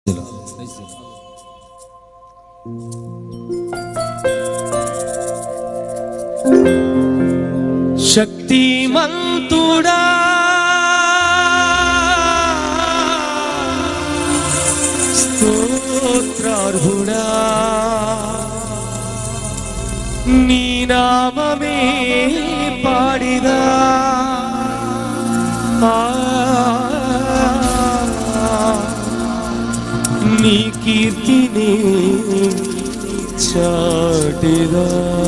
శక్తిమంతుడా స్తోత్రార్హుడా నీ నామమే పాడిదా ఆ, నీ కీర్తిని చాటిదా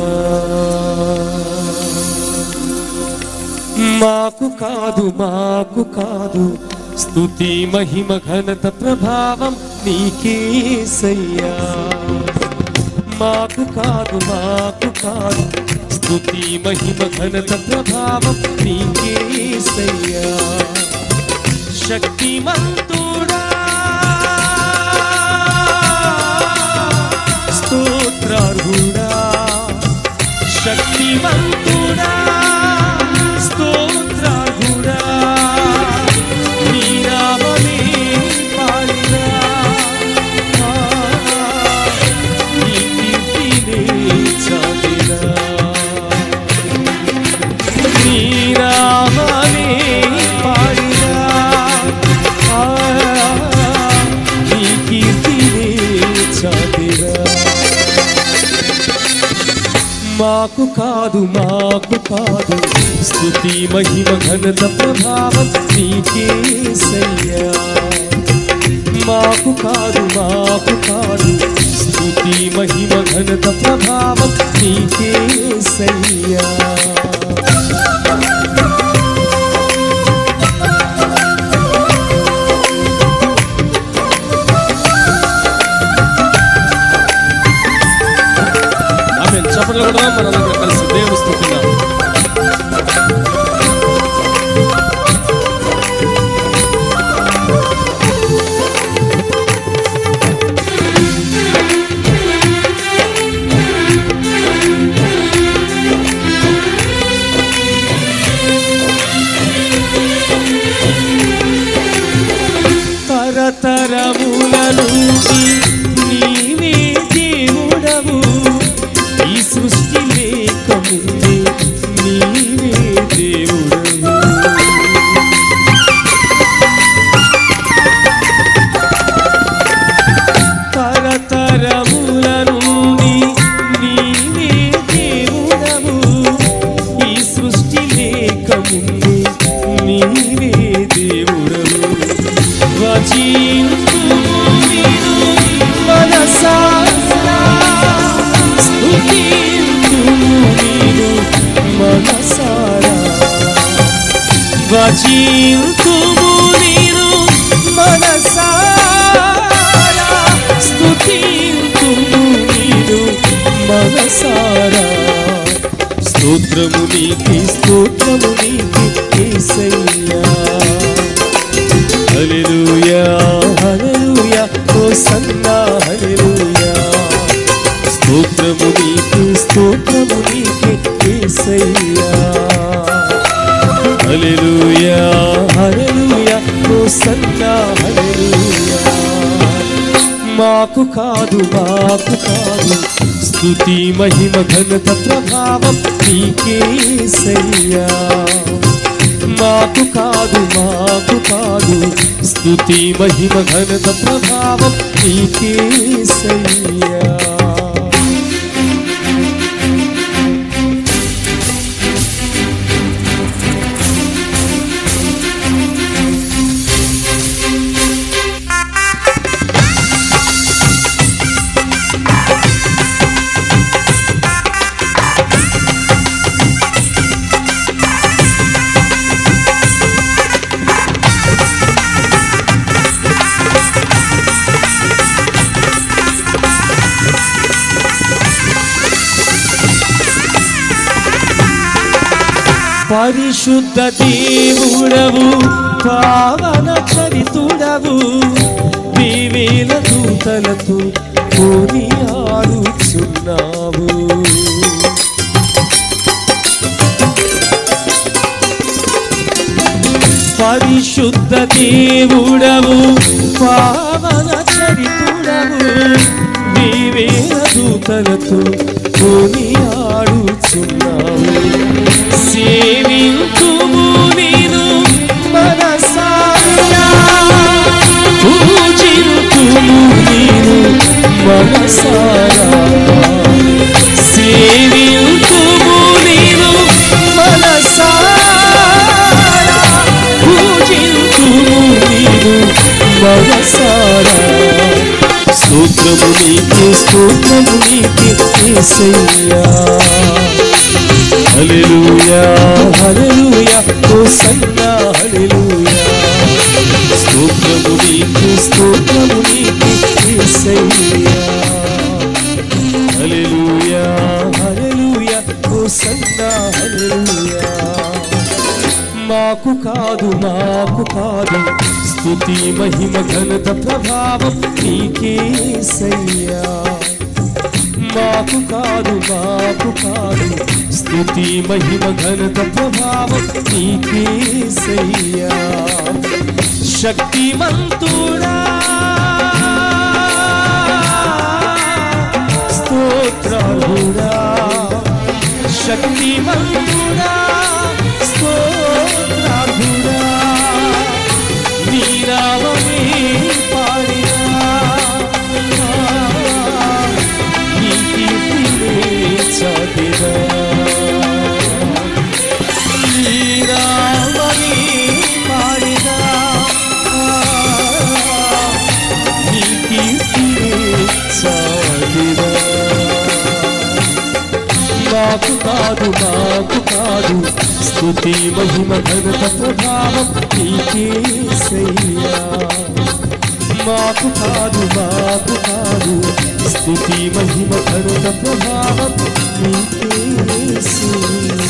మాకు కాదు మాకు కాదు స్తుతి మహిమ ఘనత ప్రభావం నీకేసయ్యా మాకు కాదు మాకు కాదు స్తుతి మహిమ ఘనత ప్రభావం నీకేసయ్యా శక్తిమంతుడా స్తోత్రార్హుడా శక్తివంతుడా స్తోత్రార్హుడా నీ నామమే పాడినా ఆ, నీ కీర్తినే చాటినా నీ నామమే పాడినా ఆ, నీ కీర్తినే చాటినా మాకు కాదు మాకు కాదు స్తుతి మహిమ ఘనత ప్రభావం నీకేసయ్యా మాకు కాదు మాకు కాదు స్తుతి మహిమ ఘనత ప్రభావం నీకేసయ్యా ఆమె చప్పట్లు కూడా మనందరం కలిసి దేవుని స్తుతిద్దాం. తరతరముల నుండి నీవే దేవుడవు ఈ సృష్టి లేకముందే నీవే దేవుడవు తరతరముల నుండి నీవే దేవుడవు ఈ సృష్టి లేకముందే నీవే దేవుడవు వచింతుము నిన్ను మనసారా స్తుతింతుము నిన్ను మనసారా వచింతుము నిన్ను మనసారా స్తుతింతుము నిన్ను మనసారా స్తోత్రము నీకి స్తోత్రము నీకి యేసయ్యా హల్లెలూయా హల్లెలూయా హోసన్నా హల్లెలూయా స్తోత్రము నీకు స్తోత్రము నీకే యేసయ్యా హల్లెలూయా హల్లెలూయా హోసన్నా హల్లెలూయా మాకు కాదు మాకు కాదు స్తుతి మహిమ ఘనత ప్రభావం నీకేసయ్యా మాకు కాదు మాకు కాదు స్తుతి మహిమ ఘనత ప్రభావం నీకేసయ్యా పరిశుద్ధ దేవుడవు పావన చరితుడవు దీవేల దూతలతో కొని ఆడుచున్నావు పరిశుద్ధ దేవుడవు పావన చరితుడవు పరిపుడవు నీవేల దూతలతో కొనియాడుచున్నావు సేవింతుము నేను మనసారా పూజింతుము నేను మనసారా సేవింతుము నేను మనసారా పూజింతుము నేను మనసారా స్తోత్రము నీకే స్తోత్రము నీకే యేసయ్యా హల్లెలూయా హల్లెలూయా హోసన్నా హల్లెలూయా స్తోత్రము నీకే స్తోత్రము నీకే యేసయ్యా హల్లెలూయా హల్లెలూయా హోసన్నా హల్లెలూయా మాకు కాదు మాకు కాదు స్తుతి మహిమ ఘనత ప్రభావం నీకే సయ్యా మాకు కాదు మాకు కాదు స్తుతి మహిమ ఘనత ప్రభావం నీకే సయ్యా శక్తిమంతుడా స్తోత్రాలుడా శక్తిమంతుడా స్తోత్రాలుడా నీరావమే పాడినా నీ కీర్తినే చాటినా నీరావమే పాడినా నీ కీర్తినే చాటినా మాకు కాదు మాకు కాదు స్తుతి మహిమ ఘనత ప్రభావం నీకే సయ్యా మాకు కాదు మాకు కాదు స్తుతి మహిమ ఘనత ప్రభావం నీకే సయ్యా